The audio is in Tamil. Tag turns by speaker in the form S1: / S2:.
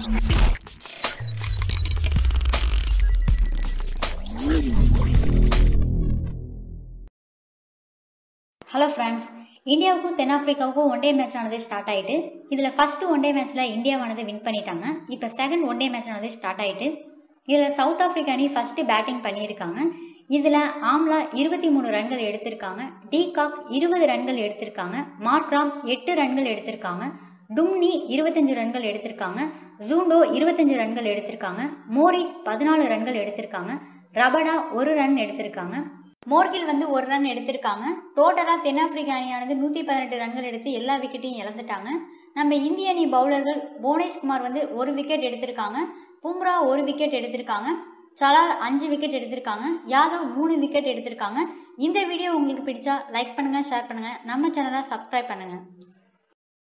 S1: ஹலோ ஃப்ரெண்ட்ஸ் இந்தியாவுக்கும் தென்னாப்பிரிக்காவுக்கும் ஒன் டே மேட்ச் ஆனது ஸ்டார்ட் ஆயிட்டு இதில் ஃபர்ஸ்ட் ஒன் டே மேட்ச்சில் இந்தியாவானது வின் பண்ணிட்டாங்க இப்போ செகண்ட் ஒன் டே மேட்ச் ஆனது ஸ்டார்ட் ஆயிட்டு இதில் சவுத் ஆப்பிரிக்கா அணி ஃபர்ஸ்ட் பேட்டிங் பண்ணியிருக்காங்க இதில் ஆம்லா இருபத்தி மூணு ரன்கள் எடுத்திருக்காங்க டீகாக் இருபது ரன்கள் எடுத்திருக்காங்க மார்க்ராம் எட்டு ரன்கள் எடுத்திருக்காங்க டும்னி இருபத்தஞ்சு ரன்கள் எடுத்திருக்காங்க ஜூண்டோ இருபத்தஞ்சு ரன்கள் எடுத்திருக்காங்க மோரிஸ் பதினாலு ரன்கள் எடுத்திருக்காங்க ரபடா ஒரு ரன் எடுத்திருக்காங்க மோர்கில் வந்து ஒரு ரன் எடுத்திருக்காங்க டோட்டலாக தென்னாப்பிரிக்கா அணியானது நூற்றி பதினெட்டு ரன்கள் எடுத்து எல்லா விக்கெட்டையும் இழந்துட்டாங்க நம்ம இந்திய அணி பவுலர்கள் புவனேஷ்குமார் வந்து ஒரு விக்கெட் எடுத்திருக்காங்க பும்ரா ஒரு விக்கெட் எடுத்திருக்காங்க சலால் அஞ்சு விக்கெட் எடுத்திருக்காங்க யாதவ் மூணு விக்கெட் எடுத்திருக்காங்க இந்த வீடியோ உங்களுக்கு பிடிச்சா லைக் பண்ணுங்க ஷேர் பண்ணுங்க நம்ம சேனலை சப்ஸ்கிரைப் பண்ணுங்க